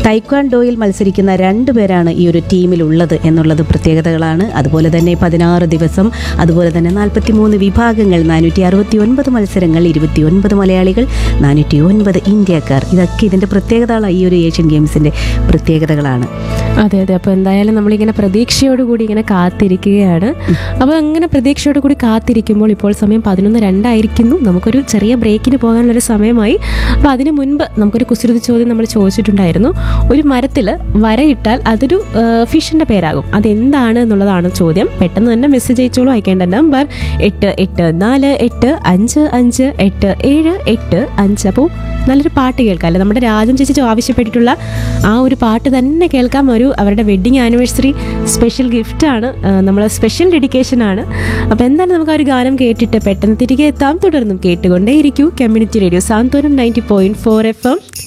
തൈക്വാൻഡോയിൽ മത്സരിക്കുന്ന രണ്ട് പേരാണ് ഈ ഒരു ടീമിലുള്ളത് എന്നുള്ളത് പ്രത്യേകതകളാണ് അതുപോലെ തന്നെ പതിനാറ് ദിവസം അതുപോലെ തന്നെ നാൽപ്പത്തി മൂന്ന് വിഭാഗങ്ങൾ നാനൂറ്റി അറുപത്തി ഒൻപത് മത്സരങ്ങൾ ഇരുപത്തി ഒൻപത് മലയാളികൾ നാനൂറ്റി ഒൻപത് ഇന്ത്യക്കാർ ഇതൊക്കെ ഇതിൻ്റെ പ്രത്യേകതകളാണ് ഈ ഒരു ഏഷ്യൻ ഗെയിംസിൻ്റെ പ്രത്യേകതകളാണ് അതെ അതെ അപ്പോൾ എന്തായാലും നമ്മളിങ്ങനെ പ്രതീക്ഷയോടുകൂടി ഇങ്ങനെ കാത്തിരിക്കുകയാണ് അപ്പോൾ അങ്ങനെ പ്രതീക്ഷയോടുകൂടി കാത്തിരിക്കുമ്പോൾ ഇപ്പോൾ സമയം പതിനൊന്ന് രണ്ടായിരിക്കുന്നു നമുക്കൊരു ചെറിയ ബ്രേക്കിന് പോകാനുള്ളൊരു സമയമായി അപ്പോൾ അതിന് മുൻപ് നമുക്കൊരു കുസൃതി ചോദ്യം നമ്മൾ ചോദിച്ചിട്ടുണ്ടായിരുന്നു ഒരു മരത്തിൽ വരയിട്ടാൽ അതൊരു ഫിഷിൻ്റെ പേരാകും അതെന്താണ് എന്നുള്ളതാണ് ചോദ്യം പെട്ടെന്ന് തന്നെ മെസ്സേജ് അയച്ചോളൂ അയക്കേണ്ട നമ്പർ എട്ട് എട്ട് നാല് എട്ട് അഞ്ച് അഞ്ച് എട്ട് ഏഴ് എട്ട് അഞ്ച് അപ്പോൾ നല്ലൊരു പാട്ട് കേൾക്കാം അല്ലെ നമ്മുടെ രാജൻ ചേച്ചി ആവശ്യപ്പെട്ടിട്ടുള്ള ആ ഒരു പാട്ട് തന്നെ കേൾക്കാം ഒരു അവരുടെ വെഡിങ് ആനിവേഴ്സറി സ്പെഷ്യൽ ഗിഫ്റ്റാണ് നമ്മളെ സ്പെഷ്യൽ ഡെഡിക്കേഷൻ ആണ് അപ്പോൾ എന്തായാലും നമുക്ക് ആ ഒരു ഗാനം കേട്ടിട്ട് പെട്ടെന്ന് തിരികെ എത്താം തുടർന്നും കേട്ടുകൊണ്ടേയിരിക്കൂ community radio Santhwanam ninety point four F M